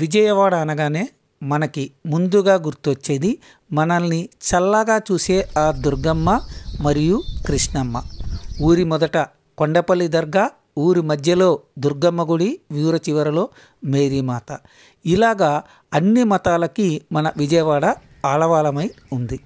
విజయవాడ అనగానే మనకి ముందుగా గుర్తొచ్చేది మనల్ని చల్లగా చూసే ఆ దుర్గమ్మ మరియు కృష్ణమ్మ ఊరి మొదట కొండపల్లి దర్గా ఊరి మధ్యలో దుర్గమ్మ గుడి ఊర చివరలో మేరీమాత ఇలాగా అన్ని మతాలకి మన విజయవాడ ఆలవాలమై ఉంది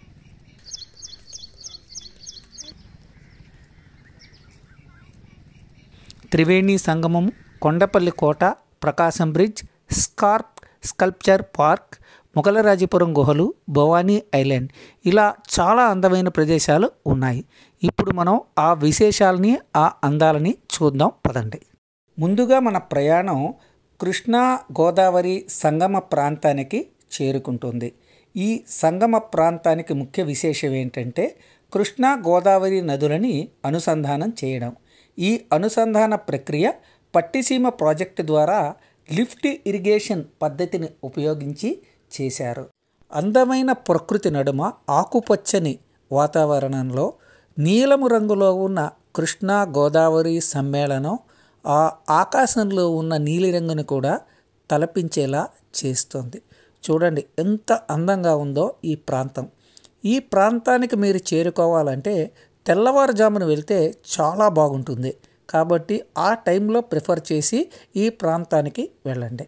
త్రివేణి సంగమం కొండపల్లి కోట Prakasam bridge scrap sculpture park Mogalrajapuram గుహలు భవానీ ఐలాండ్ ఇలా చాలా అందమైన ప్రదేశాలు ఉన్నాయి ఇప్పుడు మనం ఆ విశేషాలని ఆ అందాలని చూద్దాం పదండి ముందుగా మన ప్రయాణం కృష్ణా గోదావరి సంగమ ప్రాంతానికి చేరుకుంటుంది ఈ సంగమ ప్రాంతానికి ముఖ్య విశేషం ఏంటంటే కృష్ణా గోదావరి నదులని అనుసంధానం చేయడం ఈ అనుసంధాన ప్రక్రియ పట్టిసీమ ప్రాజెక్టు ద్వారా లిఫ్ట్ ఇరిగేషన్ పద్ధతిని ఉపయోగించి చేశారు అందమైన ప్రకృతి నడుమ ఆకుపచ్చని వాతావరణంలో నీలము రంగులో ఉన్న కృష్ణా గోదావరి సమ్మేళనం ఆ ఆకాశంలో ఉన్న నీలిరంగుని కూడా తలపించేలా చేస్తుంది చూడండి ఎంత అందంగా ఉందో ఈ ప్రాంతం ఈ ప్రాంతానికి మీరు చేరుకోవాలంటే తెల్లవారుజామున వెళ్తే చాలా బాగుంటుంది కాబట్టి ఆ టైంలో ప్రిఫర్ చేసి ఈ ప్రాంతానికి వెళ్ళండి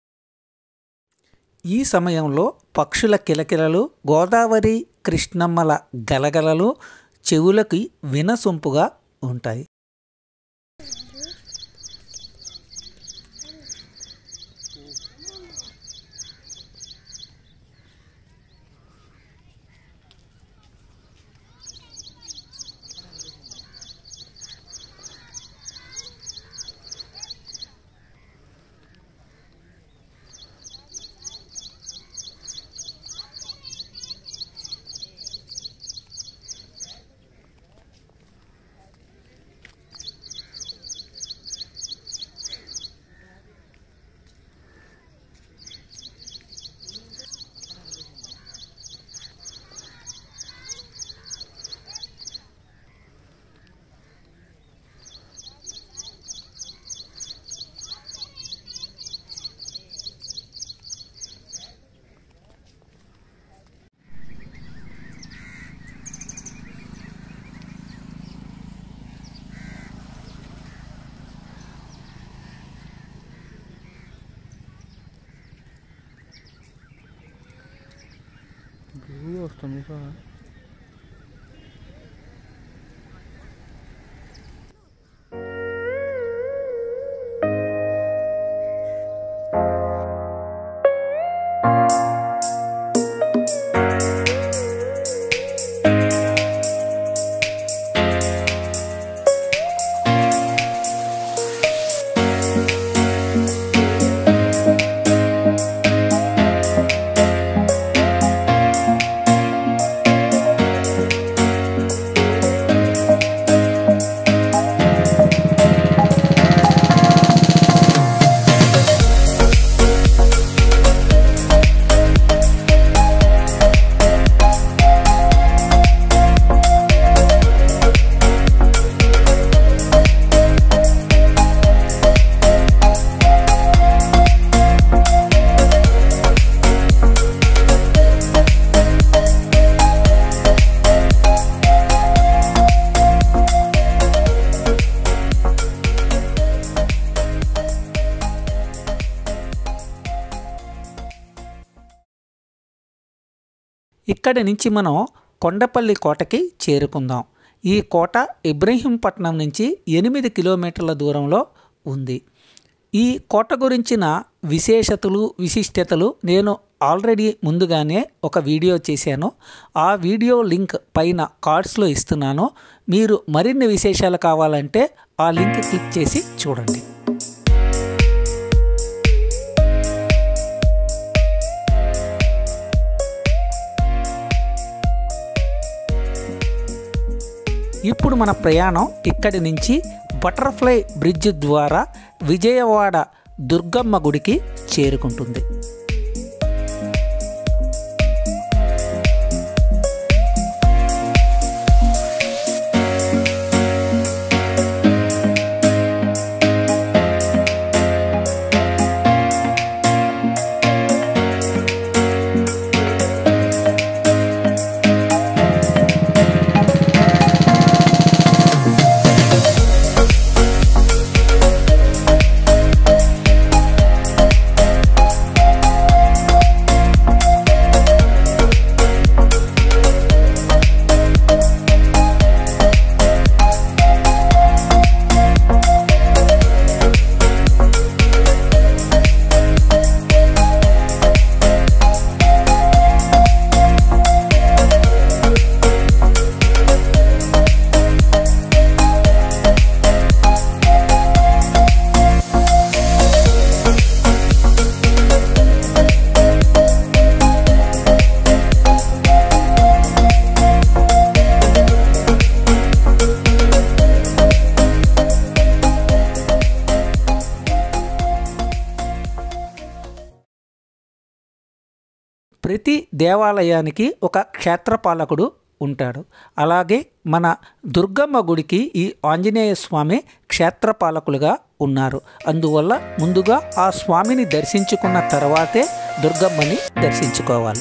ఈ సమయంలో పక్షుల కిలకిలలు గోదావరి కృష్ణమ్మల గలగలలు చెవులకి వినసొంపుగా ఉంటాయి వస్తుంది సార్ ఇక్కడి నుంచి మనం కొండపల్లి కోటకి చేరుకుందాం ఈ కోట ఇబ్రహీంపట్నం నుంచి ఎనిమిది కిలోమీటర్ల దూరంలో ఉంది ఈ కోట గురించిన విశేషతలు విశిష్టతలు నేను ఆల్రెడీ ముందుగానే ఒక వీడియో చేశాను ఆ వీడియో లింక్ పైన కార్డ్స్లో ఇస్తున్నాను మీరు మరిన్ని విశేషాలు కావాలంటే ఆ లింక్ క్లిక్ చేసి చూడండి ఇప్పుడు మన ప్రయాణం ఇక్కడి నుంచి బటర్ఫ్లై బ్రిడ్జ్ ద్వారా విజయవాడ దుర్గమ్మ గుడికి చేరుకుంటుంది ప్రతి దేవాలయానికి ఒక క్షేత్రపాలకుడు ఉంటాడు అలాగే మన దుర్గమ్మ గుడికి ఈ ఆంజనేయ స్వామి క్షేత్రపాలకులుగా ఉన్నారు అందువల్ల ముందుగా ఆ స్వామిని దర్శించుకున్న తర్వాతే దుర్గమ్మని దర్శించుకోవాలి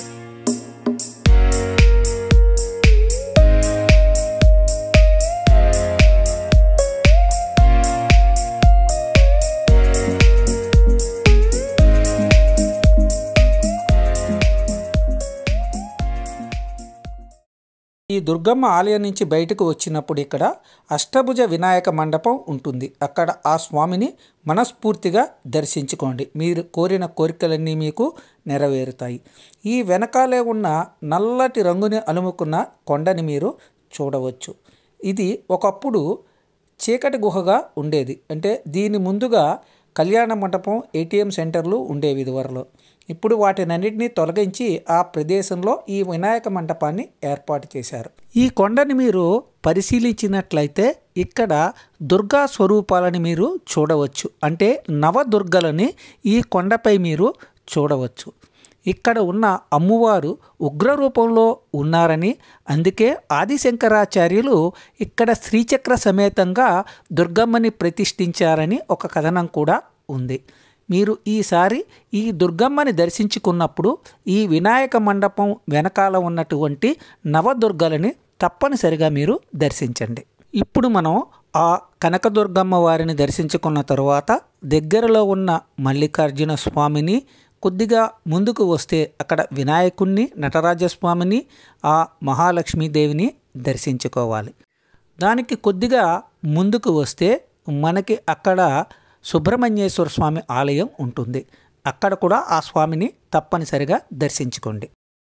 ఈ దుర్గమ్మ ఆలయం నుంచి బయటకు వచ్చినప్పుడు ఇక్కడ అష్టభుజ వినాయక మండపం ఉంటుంది అక్కడ ఆ స్వామిని మనస్ఫూర్తిగా దర్శించుకోండి మీరు కోరిన కోరికలన్నీ మీకు నెరవేరుతాయి ఈ వెనకాలే ఉన్న నల్లటి రంగుని అలుముకున్న కొండని మీరు చూడవచ్చు ఇది ఒకప్పుడు చీకటి గుహగా ఉండేది అంటే దీని ముందుగా కళ్యాణ మండపం ఏటీఎం సెంటర్లు ఉండేవి ఇదివరలో ఇప్పుడు వాటినన్నిటినీ తొలగించి ఆ ప్రదేశంలో ఈ వినాయక మండపాన్ని ఏర్పాటు చేశారు ఈ కొండని మీరు పరిశీలించినట్లయితే ఇక్కడ దుర్గా స్వరూపాలని మీరు చూడవచ్చు అంటే నవదుర్గలని ఈ కొండపై మీరు చూడవచ్చు ఇక్కడ ఉన్న అమ్మవారు ఉగ్ర రూపంలో ఉన్నారని అందుకే ఆదిశంకరాచార్యులు ఇక్కడ శ్రీచక్ర సమేతంగా దుర్గమ్మని ప్రతిష్ఠించారని ఒక కథనం కూడా ఉంది మీరు ఈసారి ఈ దుర్గమ్మని దర్శించుకున్నప్పుడు ఈ వినాయక మండపం వెనకాల ఉన్నటువంటి నవదుర్గలని తప్పనిసరిగా మీరు దర్శించండి ఇప్పుడు మనం ఆ కనకదుర్గమ్మ వారిని దర్శించుకున్న తరువాత దగ్గరలో ఉన్న మల్లికార్జున స్వామిని కొద్దిగా ముందుకు వస్తే అక్కడ వినాయకుణ్ణి నటరాజస్వామిని ఆ మహాలక్ష్మీదేవిని దర్శించుకోవాలి దానికి కొద్దిగా ముందుకు వస్తే మనకి అక్కడ సుబ్రహ్మణ్యేశ్వర స్వామి ఆలయం ఉంటుంది అక్కడ కూడా ఆ స్వామిని తప్పనిసరిగా దర్శించుకోండి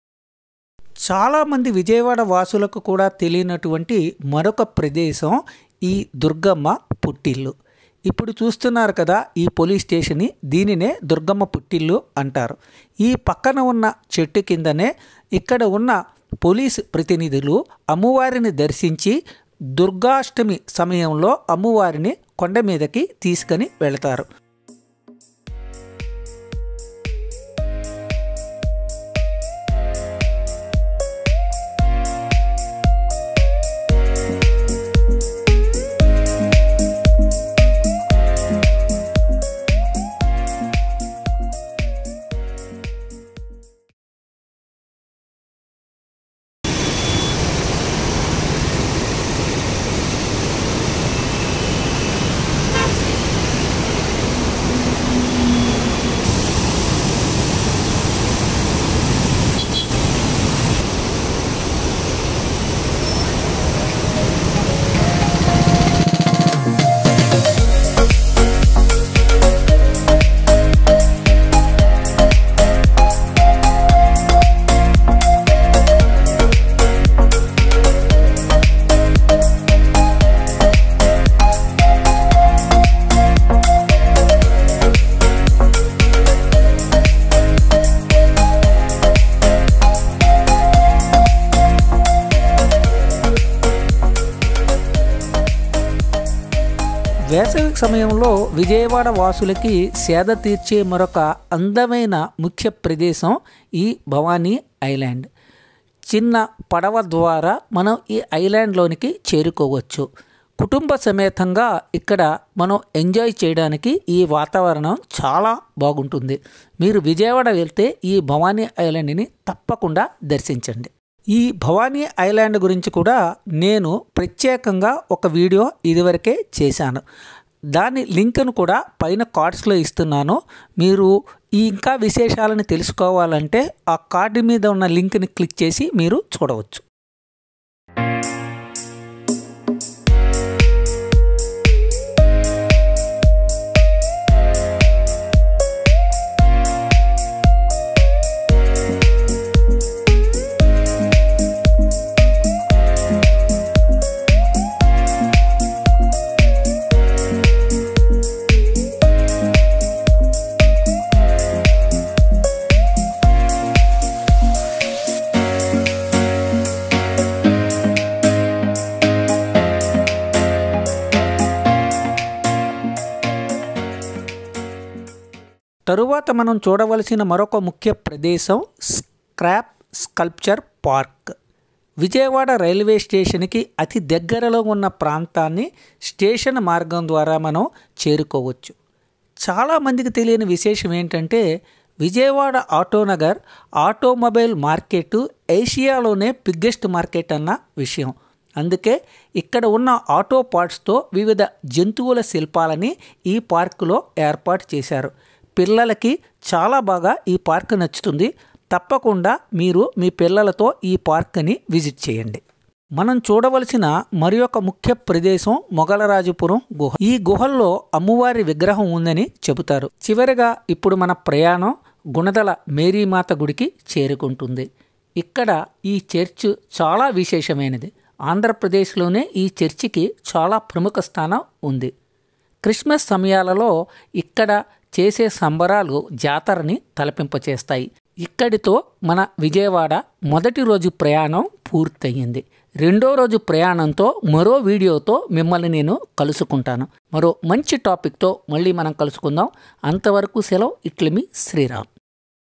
చాలామంది విజయవాడ వాసులకు కూడా తెలియనటువంటి మరొక ప్రదేశం ఈ దుర్గమ్మ పుట్టిల్లు ఇప్పుడు చూస్తున్నారు కదా ఈ పోలీస్ స్టేషన్ని దీనినే దుర్గమ్మ పుట్టిల్లు అంటారు ఈ పక్కన ఉన్న చెట్టు కిందనే ఇక్కడ ఉన్న పోలీస్ ప్రతినిధులు అమ్మవారిని దర్శించి దుర్గాష్టమి సమయంలో అమ్మవారిని కొండ మీదకి తీసుకొని వెళతారు వేసవి సమయంలో విజయవాడ వాసులకి సేద తీర్చే మరొక అందమైన ముఖ్య ప్రదేశం ఈ భవానీ ఐలాండ్ చిన్న పడవ ద్వారా మనం ఈ ఐలాండ్లోనికి చేరుకోవచ్చు కుటుంబ సమేతంగా ఇక్కడ మనం ఎంజాయ్ చేయడానికి ఈ వాతావరణం చాలా బాగుంటుంది మీరు విజయవాడ వెళ్తే ఈ భవానీ ఐలాండ్ని తప్పకుండా దర్శించండి ఈ భవానీ ఐలాండ్ గురించి కూడా నేను ప్రత్యేకంగా ఒక వీడియో ఇదివరకే చేశాను దాని లింక్ను కూడా పైన కార్డ్స్లో ఇస్తున్నాను మీరు ఈ ఇంకా విశేషాలను తెలుసుకోవాలంటే ఆ కార్డు మీద ఉన్న లింక్ని క్లిక్ చేసి మీరు చూడవచ్చు తరువాత మనం చూడవలసిన మరొక ముఖ్య ప్రదేశం scrap sculpture park Vijayawada railway స్టేషన్కి అతి దగ్గరలో ఉన్న ప్రాంతాన్ని స్టేషన్ మార్గం ద్వారా మనం చేరుకోవచ్చు చాలామందికి తెలియని విశేషం ఏంటంటే విజయవాడ ఆటోనగర్ ఆటోమొబైల్ మార్కెట్ ఏషియాలోనే బిగ్గెస్ట్ మార్కెట్ అన్న విషయం అందుకే ఇక్కడ ఉన్న ఆటో పార్ట్స్తో వివిధ జంతువుల శిల్పాలని ఈ పార్కులో ఏర్పాటు చేశారు పిల్లలకి చాలా బాగా ఈ పార్క్ నచ్చుతుంది తప్పకుండా మీరు మీ పిల్లలతో ఈ పార్క్ని విజిట్ చేయండి మనం చూడవలసిన మరి ఒక ముఖ్య ప్రదేశం మొగలరాజపురం గుహ ఈ గుహల్లో అమ్మవారి విగ్రహం ఉందని చెబుతారు చివరిగా ఇప్పుడు మన ప్రయాణం గుణదల మేరీమాత గుడికి చేరుకుంటుంది ఇక్కడ ఈ చర్చ్ చాలా విశేషమైనది ఆంధ్రప్రదేశ్లోనే ఈ చర్చికి చాలా ప్రముఖ స్థానం ఉంది క్రిస్మస్ సమయాలలో ఇక్కడ చేసే సంబరాలు జాతరని తలపింపచేస్తాయి ఇక్కడితో మన విజయవాడ మొదటి రోజు ప్రయాణం పూర్తయింది రెండో రోజు ప్రయాణంతో మరో వీడియోతో మిమ్మల్ని నేను కలుసుకుంటాను మరో మంచి టాపిక్తో మళ్ళీ మనం కలుసుకుందాం అంతవరకు సెలవు ఇట్లమి శ్రీరామ్